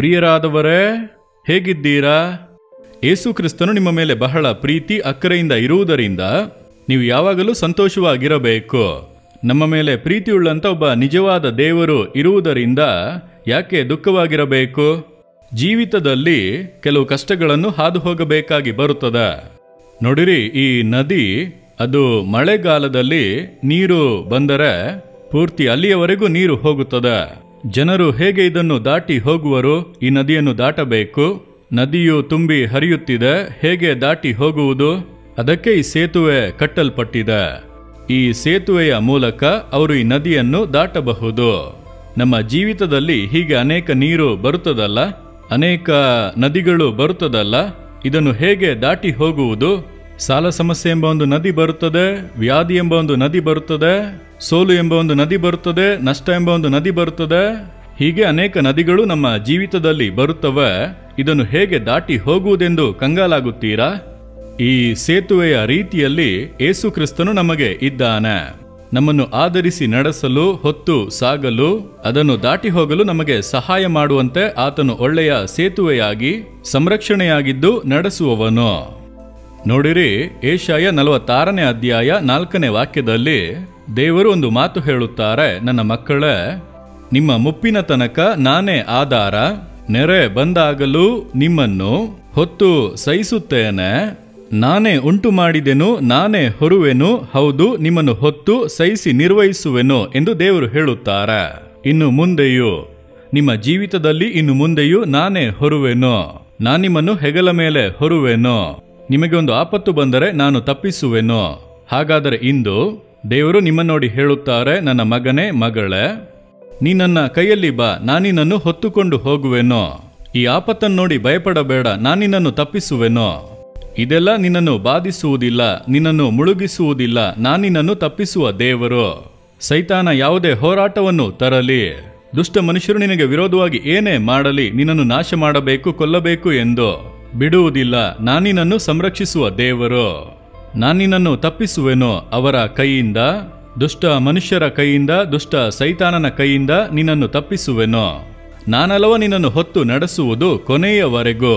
ಪ್ರಿಯರಾದವರೇ ಹೇಗಿದ್ದೀರಾ ಯೇಸು ಕ್ರಿಸ್ತನು ನಿಮ್ಮ ಮೇಲೆ ಬಹಳ ಪ್ರೀತಿ ಅಕ್ಕರೆಯಿಂದ ಇರುವುದರಿಂದ ನೀವು ಯಾವಾಗಲೂ ಸಂತೋಷವಾಗಿರಬೇಕು ನಮ್ಮ ಮೇಲೆ ಪ್ರೀತಿಯುಳ್ಳಂತ ಒಬ್ಬ ನಿಜವಾದ ದೇವರು ಇರುವುದರಿಂದ ಯಾಕೆ ದುಃಖವಾಗಿರಬೇಕು ಜೀವಿತದಲ್ಲಿ ಕೆಲವು ಕಷ್ಟಗಳನ್ನು ಹಾದು ಹೋಗಬೇಕಾಗಿ ಬರುತ್ತದೆ ನೋಡಿರಿ ಈ ನದಿ ಅದು ಮಳೆಗಾಲದಲ್ಲಿ ನೀರು ಬಂದರೆ ಪೂರ್ತಿ ಅಲ್ಲಿಯವರೆಗೂ ನೀರು ಹೋಗುತ್ತದೆ ಜನರು ಹೇಗೆ ಇದನ್ನು ದಾಟಿ ಹೋಗುವರು ಈ ನದಿಯನ್ನು ದಾಟಬೇಕು ನದಿಯು ತುಂಬಿ ಹರಿಯುತ್ತಿದೆ ಹೇಗೆ ದಾಟಿ ಹೋಗುವುದು ಅದಕ್ಕೆ ಈ ಸೇತುವೆ ಕಟ್ಟಲ್ಪಟ್ಟಿದೆ ಈ ಸೇತುವೆಯ ಮೂಲಕ ಅವರು ಈ ನದಿಯನ್ನು ದಾಟಬಹುದು ನಮ್ಮ ಜೀವಿತದಲ್ಲಿ ಹೀಗೆ ಅನೇಕ ನೀರು ಬರುತ್ತದಲ್ಲ ಅನೇಕ ನದಿಗಳು ಬರುತ್ತದಲ್ಲ ಇದನ್ನು ಹೇಗೆ ದಾಟಿ ಹೋಗುವುದು ಸಾಲ ಸಮಸ್ಯೆ ಎಂಬ ಒಂದು ನದಿ ಬರುತ್ತದೆ ವ್ಯಾಧಿ ಎಂಬ ಒಂದು ನದಿ ಬರುತ್ತದೆ ಸೋಲು ಎಂಬ ಒಂದು ನದಿ ಬರುತ್ತದೆ ನಷ್ಟ ಎಂಬ ಒಂದು ನದಿ ಬರುತ್ತದೆ ಹೀಗೆ ಅನೇಕ ನದಿಗಳು ನಮ್ಮ ಜೀವಿತದಲ್ಲಿ ಬರುತ್ತವೆ ಇದನ್ನು ಹೇಗೆ ದಾಟಿ ಹೋಗುವುದೆಂದು ಕಂಗಾಲಾಗುತ್ತೀರಾ ಈ ಸೇತುವೆಯ ರೀತಿಯಲ್ಲಿ ಏಸು ಕ್ರಿಸ್ತನು ನಮಗೆ ಇದ್ದಾನೆ ನಮ್ಮನ್ನು ಆಧರಿಸಿ ನಡೆಸಲು ಹೊತ್ತು ಸಾಗಲು ಅದನ್ನು ದಾಟಿ ಹೋಗಲು ನಮಗೆ ಸಹಾಯ ಮಾಡುವಂತೆ ಆತನು ಒಳ್ಳೆಯ ಸೇತುವೆಯಾಗಿ ಸಂರಕ್ಷಣೆಯಾಗಿದ್ದು ನಡೆಸುವವನು ನೋಡಿರಿ ಏಷಾಯ ನಲವತ್ತಾರನೇ ಅಧ್ಯಾಯ ನಾಲ್ಕನೇ ವಾಕ್ಯದಲ್ಲಿ ದೇವರು ಒಂದು ಮಾತು ಹೇಳುತ್ತಾರೆ ನನ್ನ ಮಕ್ಕಳೇ ನಿಮ್ಮ ಮುಪ್ಪಿನ ತನಕ ನಾನೇ ಆಧಾರ ನೆರೆ ಬಂದಾಗಲೂ ನಿಮ್ಮನ್ನು ಹೊತ್ತು ಸಹಿಸುತ್ತೇನೆ ನಾನೇ ಉಂಟು ಮಾಡಿದೆನು ನಾನೇ ಹೊರುವೆನು ಹೌದು ನಿಮ್ಮನ್ನು ಹೊತ್ತು ಸಹಿಸಿ ನಿರ್ವಹಿಸುವೆನು ಎಂದು ದೇವರು ಹೇಳುತ್ತಾರೆ ಇನ್ನು ಮುಂದೆಯೂ ನಿಮ್ಮ ಜೀವಿತದಲ್ಲಿ ಇನ್ನು ಮುಂದೆಯೂ ನಾನೇ ಹೊರುವೆನು ನಾನಿಮ್ಮನ್ನು ಹೆಗಲ ಮೇಲೆ ಹೊರುವೆನು ನಿಮಗೆ ಒಂದು ಆಪತ್ತು ಬಂದರೆ ನಾನು ತಪ್ಪಿಸುವೆನು ಹಾಗಾದರೆ ಇಂದು ದೇವರು ನಿಮ್ಮ ನೋಡಿ ಹೇಳುತ್ತಾರೆ ನನ್ನ ಮಗನೇ ಮಗಳೇ ನೀ ನನ್ನ ಕೈಯಲ್ಲಿ ಬಾ ನಾನಿನನ್ನು ಹೊತ್ತುಕೊಂಡು ಹೋಗುವೆನು ಈ ಆಪತ್ತನ್ನು ನೋಡಿ ಭಯಪಡಬೇಡ ನಾನಿನನ್ನು ತಪ್ಪಿಸುವೆನು ಇದೆಲ್ಲ ನಿನ್ನನ್ನು ಬಾಧಿಸುವುದಿಲ್ಲ ನಿನ್ನನ್ನು ಮುಳುಗಿಸುವುದಿಲ್ಲ ನಾನಿನನ್ನು ತಪ್ಪಿಸುವ ದೇವರು ಸೈತಾನ ಯಾವುದೇ ಹೋರಾಟವನ್ನು ತರಲಿ ದುಷ್ಟ ಮನುಷ್ಯರು ನಿನಗೆ ವಿರೋಧವಾಗಿ ಏನೇ ಮಾಡಲಿ ನಿನ್ನನ್ನು ನಾಶ ಮಾಡಬೇಕು ಕೊಲ್ಲಬೇಕು ಎಂದು ಬಿಡುವುದಿಲ್ಲ ನಾನಿನನ್ನು ಸಂರಕ್ಷಿಸುವ ದೇವರು ನಾನಿನನ್ನು ತಪ್ಪಿಸುವೆನು ಅವರ ಕೈಯಿಂದ ದುಷ್ಟ ಮನುಷ್ಯರ ಕೈಯಿಂದ ದುಷ್ಟ ಸೈತಾನನ ಕೈಯಿಂದ ನಿನ್ನನ್ನು ತಪ್ಪಿಸುವೆನು ನಾನಲವ ನಿನ್ನನ್ನು ಹೊತ್ತು ನಡೆಸುವುದು ಕೊನೆಯವರೆಗೂ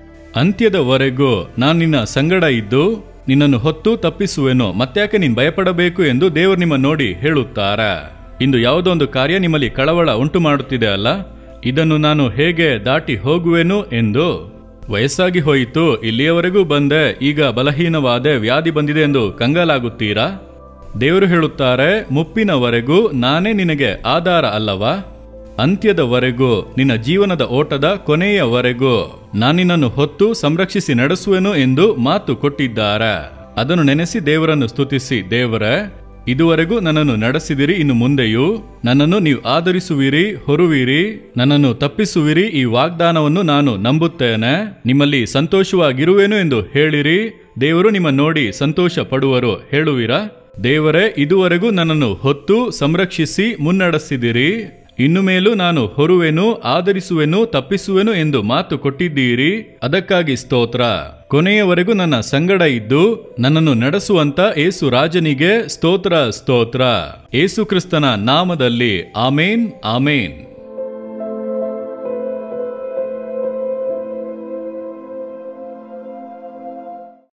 ಅಂತ್ಯದವರೆಗೂ ನಾನು ನಿನ್ನ ಸಂಗಡ ಇದ್ದು ನಿನ್ನನ್ನು ಹೊತ್ತು ತಪ್ಪಿಸುವೆನು ಮತ್ತ್ಯಾಕೆ ನೀನು ಭಯಪಡಬೇಕು ಎಂದು ದೇವರು ನಿಮ್ಮ ನೋಡಿ ಹೇಳುತ್ತಾರೆ ಇಂದು ಯಾವುದೋ ಒಂದು ಕಾರ್ಯ ನಿಮ್ಮಲ್ಲಿ ಕಳವಳ ಉಂಟು ಮಾಡುತ್ತಿದೆ ಅಲ್ಲ ಇದನ್ನು ನಾನು ಹೇಗೆ ದಾಟಿ ಹೋಗುವೆನು ಎಂದು ವಯಸ್ಸಾಗಿ ಹೋಯಿತು ಇಲ್ಲಿಯವರೆಗೂ ಬಂದೆ ಈಗ ಬಲಹೀನವಾದೆ ವ್ಯಾಧಿ ಬಂದಿದೆ ಎಂದು ಕಂಗಾಲಾಗುತ್ತೀರಾ ದೇವರು ಹೇಳುತ್ತಾರೆ ಮುಪ್ಪಿನವರೆಗೂ ನಾನೇ ನಿನಗೆ ಆಧಾರ ಅಲ್ಲವಾ ಅಂತ್ಯದವರೆಗೂ ನಿನ್ನ ಜೀವನದ ಓಟದ ಕೊನೆಯವರೆಗೂ ನಾನಿನನ್ನು ಹೊತ್ತು ಸಂರಕ್ಷಿಸಿ ನಡೆಸುವೆನು ಎಂದು ಮಾತು ಕೊಟ್ಟಿದ್ದಾರೆ ಅದನ್ನು ನೆನೆಸಿ ದೇವರನ್ನು ಸ್ತುತಿಸಿ ದೇವರೇ ಇದುವರೆಗೂ ನನ್ನನ್ನು ನಡೆಸಿದಿರಿ ಇನ್ನು ಮುಂದೆಯೂ ನನ್ನನ್ನು ನೀವು ಆಧರಿಸುವಿರಿ ಹೊರುವಿರಿ ನನ್ನನ್ನು ತಪ್ಪಿಸುವಿರಿ ಈ ವಾಗ್ದಾನವನ್ನು ನಾನು ನಂಬುತ್ತೇನೆ ನಿಮ್ಮಲ್ಲಿ ಸಂತೋಷವಾಗಿರುವೆನು ಎಂದು ಹೇಳಿರಿ ದೇವರು ನಿಮ್ಮ ನೋಡಿ ಸಂತೋಷ ಪಡುವರು ಹೇಳುವಿರಾ ದೇವರೇ ಇದುವರೆಗೂ ನನ್ನನ್ನು ಹೊತ್ತು ಸಂರಕ್ಷಿಸಿ ಮುನ್ನಡೆಸಿದಿರಿ ಇನ್ನು ಮೇಲೂ ನಾನು ಹೊರುವೆನು ಆಧರಿಸುವೆನು ತಪ್ಪಿಸುವೆನು ಎಂದು ಮಾತು ಕೊಟ್ಟಿದ್ದೀರಿ ಅದಕ್ಕಾಗಿ ಸ್ತೋತ್ರ ಕೊನೆಯವರೆಗೂ ನನ್ನ ಸಂಗಡ ಇದ್ದು ನನ್ನನ್ನು ನಡೆಸುವಂತ ಏಸು ರಾಜನಿಗೆ ಸ್ತೋತ್ರ ಸ್ತೋತ್ರ ಏಸು ಕ್ರಿಸ್ತನ ನಾಮದಲ್ಲಿ ಆಮೇನ್ ಆಮೇನ್